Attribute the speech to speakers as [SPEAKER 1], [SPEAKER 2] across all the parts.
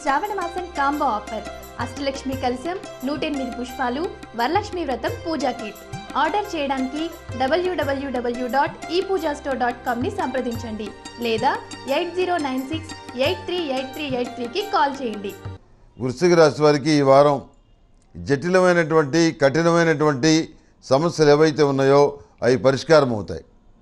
[SPEAKER 1] శ్రావణ మాసం combo offer Ashtalakshmi కలశం నూట ఎనిమిది పుష్పాలు వరలక్ష్మి వ్రతం పూజా కిట్ ఆర్డర్ చేయడానికి డబ్ల్యూడబ్ల్యూడబ్ల్యూ డాట్ ఈ పూజా స్టోర్ డాట్ కామ్ని సంప్రదించండి లేదా eight zero nine six eight three eight three eight త్రీకి కాల్ చేయండి
[SPEAKER 2] వృశ్చిక రాశి వారికి ఈ వారం జటిలమైనటువంటి కఠినమైనటువంటి సమస్యలు ఏవైతే ఉన్నాయో అవి పరిష్కారం అవుతాయి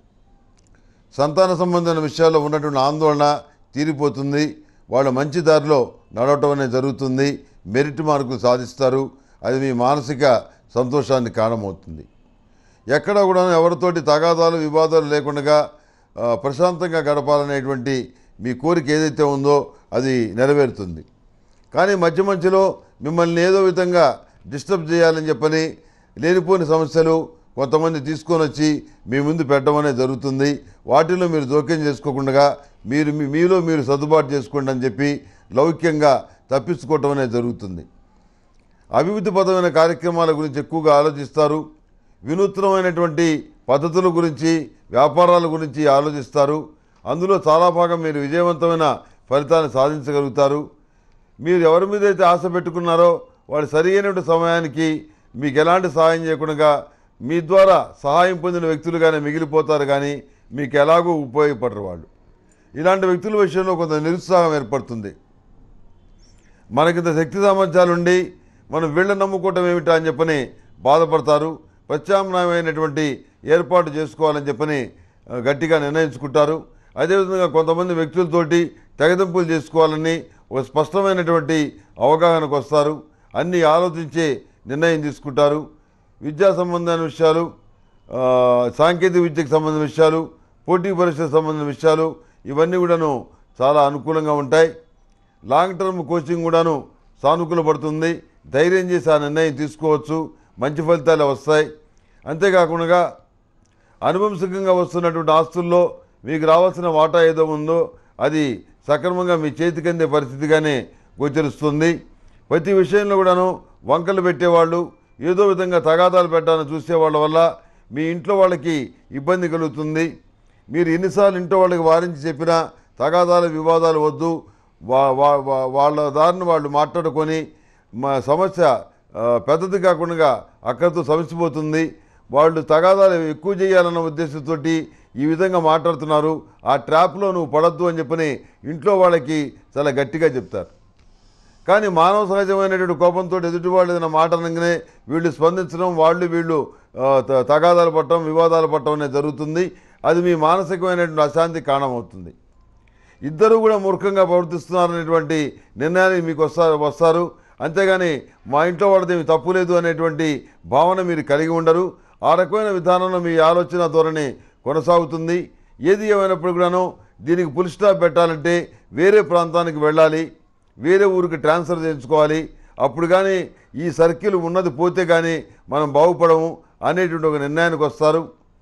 [SPEAKER 2] సంతాన సంబంధమైన విషయాల్లో ఉన్నటువంటి ఆందోళన తీరిపోతుంది వాళ్ళు మంచి దారిలో నడవటం అనేది జరుగుతుంది మెరిట్ మార్కులు సాధిస్తారు అది మీ మానసిక సంతోషాన్ని కారణమవుతుంది ఎక్కడ కూడా ఎవరితోటి తగాదాలు వివాదాలు లేకుండా ఆ, ప్రశాంతంగా గడపాలనేటువంటి మీ కోరిక ఏదైతే ఉందో అది నెరవేరుతుంది కానీ మధ్య మధ్యలో మిమ్మల్ని ఏదో విధంగా డిస్టర్బ్ చేయాలని చెప్పని లేనిపోని సమస్యలు కొంతమంది తీసుకొని వచ్చి మీ ముందు పెట్టడం అనేది జరుగుతుంది వాటిలో మీరు జోక్యం చేసుకోకుండా మీరు మీ- మీలో మీరు సర్దుబాటు చేసుకోండి అని చెప్పి లౌక్యంగా తప్పించుకోవటం అనేది జరుగుతుంది అభివృద్ధి పదమైన కార్యక్రమాల గురించి ఎక్కువగా ఆలోచిస్తారు వినూత్నమైనటువంటి పద్ధతుల గురించి వ్యాపారాల గురించి ఆలోచిస్తారు అందులో చాలా భాగం మీరు విజయవంతమైన ఫలితాన్ని సాధించగలుగుతారు మీరు ఎవరి మీద అయితే ఆశ పెట్టుకున్నారో వాళ్ళు సరి అయినటువంటి సమయానికి మీకు ఎలాంటి సహాయం చేయకుండా మీ ద్వారా సహాయం పొందిన వ్యక్తులుగానే మిగిలిపోతారు కానీ మీకు ఎలాగూ ఉపయోగపడరు వాళ్ళు ఇలాంటి వ్యక్తుల విషయంలో కొంత నిరుత్సాహం ఏర్పడుతుంది మనకింత శక్తి సామర్థ్యాలుండి మనం వీళ్ళని నమ్ముకోవటం ఏమిటా అని చెప్పని బాధపడతారు ప్రత్యామ్నాయమైనటువంటి ఏర్పాటు చేసుకోవాలని చెప్పని ఆ, గట్టిగా నిర్ణయించుకుంటారు అదేవిధంగా కొంతమంది వ్యక్తులతోటి తెగదింపులు చేసుకోవాలని ఒక స్పష్టమైనటువంటి అవగాహనకు వస్తారు అన్నీ ఆలోచించే నిర్ణయం తీసుకుంటారు విద్యా సంబంధమైన విషయాలు ఆ, సాంకేతిక విద్యకు సంబంధించిన విషయాలు పోటీ పరీక్షలకు సంబంధించిన విషయాలు ఇవన్నీ కూడాను చాలా అనుకూలంగా ఉంటాయి లాంగ్ టర్మ్ కోచింగ్ కూడాను సానుకూల పడుతుంది ధైర్యం చేసి ఆ నిర్ణయం తీసుకోవచ్చు మంచి ఫలితాలు వస్తాయి అంతేకాకుండా అనువంశికంగా వస్తున్నటువంటి ఆస్తుల్లో మీకు రావాల్సిన వాటా ఏదో ఉందో అది సక్రమంగా మీ చేతికి అందే పరిస్థితిగానే గోచరిస్తుంది ప్రతి విషయంలో కూడాను వంకలు పెట్టేవాళ్ళు ఏదో విధంగా తగాదాలు పెట్టాలని చూసే వాళ్ళ వల్ల మీ ఇంట్లో వాళ్ళకి ఇబ్బంది కలుగుతుంది మీరు ఎన్నిసార్లు ఇంట్లో వాళ్ళకి వారించి చెప్పినా తగాదాలు వివాదాలు వద్దు వా వా- వా- వాళ్ళ దారిని వాళ్ళు మాట్లాడుకొని మా సమస్య ఆ, పెద్దది కాకుండా అక్కడితో సమసిపోతుంది వాళ్ళు తగాదాలు ఎక్కువ చేయాలన్న ఉద్దేశంతో ఈ విధంగా మాట్లాడుతున్నారు ఆ ట్రాప్లో నువ్వు పడద్దు అని చెప్పని ఇంట్లో వాళ్ళకి చాలా గట్టిగా చెప్తారు కానీ మానవ సహజమైనటువంటి కోపంతో ఎదుటి వాళ్ళు ఏదైనా మాట అనగానే వీళ్ళు స్పందించడం వాళ్ళు వీళ్ళు ఆ, త- తగాదాలు పట్టడం వివాదాలు పట్టడం అనేది జరుగుతుంది అది మీ మానసికమైనటువంటి అశాంతి కారణమవుతుంది ఇద్దరు కూడా మూర్ఖంగా ప్రవర్తిస్తున్నారనేటువంటి నిర్ణయానికి మీకు వస్తారు వస్తారు అంతేగాని మా ఇంట్లో వాళ్ళది తప్పు లేదు అనేటువంటి భావన మీరు కలిగి ఉండరు ఆ రకమైన విధానంలో మీ ఆలోచన ధోరణి కొనసాగుతుంది ఏది ఏమైనప్పుడు కూడాను దీనికి పుల్ స్టాప్ పెట్టాలంటే వేరే ప్రాంతానికి వెళ్ళాలి వేరే ఊరికి ట్రాన్స్ఫర్ చేయించుకోవాలి అప్పుడు కానీ ఈ సర్కిల్ ఉన్నది పోతే కానీ మనం బాగుపడము అనేటువంటి ఒక నిర్ణయానికి వస్తారు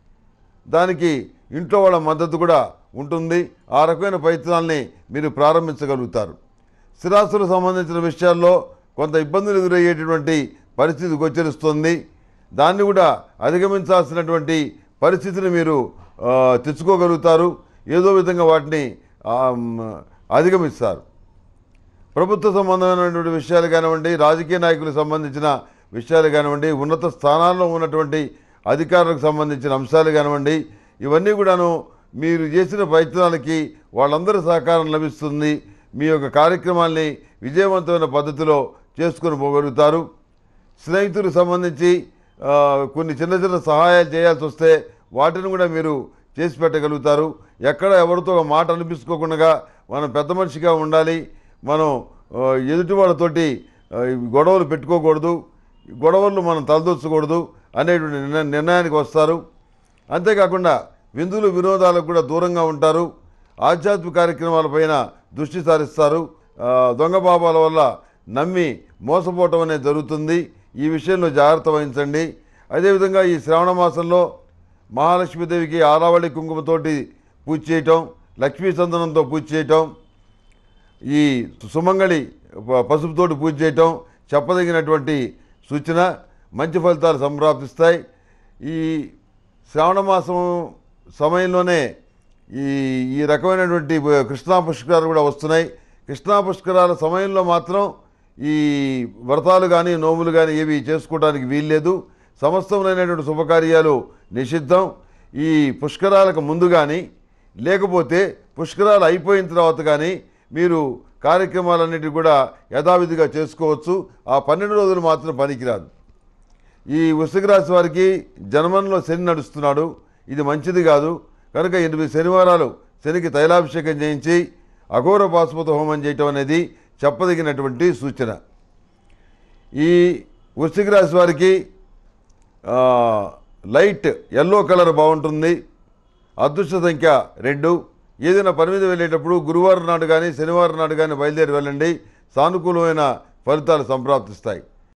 [SPEAKER 2] దానికి ఇంట్లో వాళ్ళ మద్దతు కూడా ఉంటుంది ఆ రకమైన ప్రయత్నాల్ని మీరు ప్రారంభించగలుగుతారు స్థిరాస్తులకు సంబంధించిన విషయాల్లో కొంత ఇబ్బందులు ఎదురయ్యేటటువంటి పరిస్థితి గోచరిస్తుంది దాన్ని కూడా అధిగమించాల్సినటువంటి పరిస్థితిని మీరు ఆ, తెచ్చుకోగలుగుతారు ఏదో విధంగా వాటిని ఆ, మ్, అధిగమిస్తారు ప్రభుత్వ సంబంధమైనటువంటి విషయాలు కానివ్వండి రాజకీయ నాయకులకు సంబంధించిన విషయాలు కానివ్వండి ఉన్నత స్థానాల్లో ఉన్నటువంటి అధికారులకు సంబంధించిన అంశాలు కానివ్వండి ఇవన్నీ కూడాను మీరు చేసిన ప్రయత్నాలకి వాళ్ళందరి సహకారం లభిస్తుంది మీ యొక్క కార్యక్రమాల్ని విజయవంతమైన పద్ధతిలో చేసుకొని పోగలుగుతారు స్నేహితులకు సంబంధించి ఆ, కొన్ని చిన్న చిన్న సహాయాలు చేయాల్సి వస్తే వాటిని కూడా మీరు చేసి పెట్టగలుగుతారు ఎక్కడ ఎవరితో ఒక మాట అనిపించుకోకుండా మనం పెద్ద మనిషిగా ఉండాలి మనం ఆ, ఎదుటి వాళ్ళతోటి ఆ, ఈ గొడవలు పెట్టుకోకూడదు ఈ గొడవలు మనం తలదొచ్చకూడదు అనేటువంటి నిర్ణ- నిర్ణయానికి వస్తారు అంతేకాకుండా విందులు వినోదాలకు కూడా దూరంగా ఉంటారు ఆధ్యాత్మిక కార్యక్రమాలపైన దృష్టి సారిస్తారు ఆ, దొంగ బాబాల వల్ల నమ్మి మోసపోవటం అనేది జరుగుతుంది ఈ విషయంలో జాగ్రత్త వహించండి అదేవిధంగా ఈ శ్రావణ మాసంలో మహాలక్ష్మీదేవికి ఆరావళి కుంకుమతోటి పూజ చేయటం లక్ష్మీ చందనంతో పూజ చేయటం ఈ సుమంగళి ప- పసుపుతోటి పూజ చేయటం చెప్పదగినటువంటి సూచన మంచి ఫలితాలు సంప్రాప్తిస్తాయి ఈ శ్రావణ మాసం సమయంలోనే ఈ ఈ రకమైనటువంటి కృష్ణా పుష్కరాలు కూడా వస్తున్నాయి కృష్ణా పుష్కరాల సమయంలో మాత్రం ఈ వ్రతాలు కానీ నోములు కానీ ఏవి చేసుకోవడానికి వీల్లేదు సమస్తమైనటువంటి శుభకార్యాలు నిషిద్ధం ఈ పుష్కరాలకు ముందు కానీ లేకపోతే పుష్కరాలు అయిపోయిన తర్వాత కానీ మీరు కార్యక్రమాలన్నిటి కూడా యథావిధిగా చేసుకోవచ్చు ఆ పన్నెండు రోజులు మాత్రం పనికిరాదు ఈ వృశ్చిక రాశి వారికి జన్మంలో శని నడుస్తున్నాడు ఇది మంచిది కాదు కనుక ఎనిమిది శనివారాలు శనికి తైలాభిషేకం చేయించి అఘోర పాశుపత హోమం చేయటం అనేది చెప్పదగినటువంటి సూచన ఈ వృశ్చిక రాశి వారికి ఆ, లైట్ ఎల్లో కలర్ బాగుంటుంది అదృష్ట సంఖ్య రెండు ఏదైనా పని మీద వెళ్ళేటప్పుడు గురువారం నాడు కానీ శనివారం నాడు కానీ బయలుదేరి వెళ్ళండి సానుకూలమైన ఫలితాలు సంప్రాప్తిస్తాయి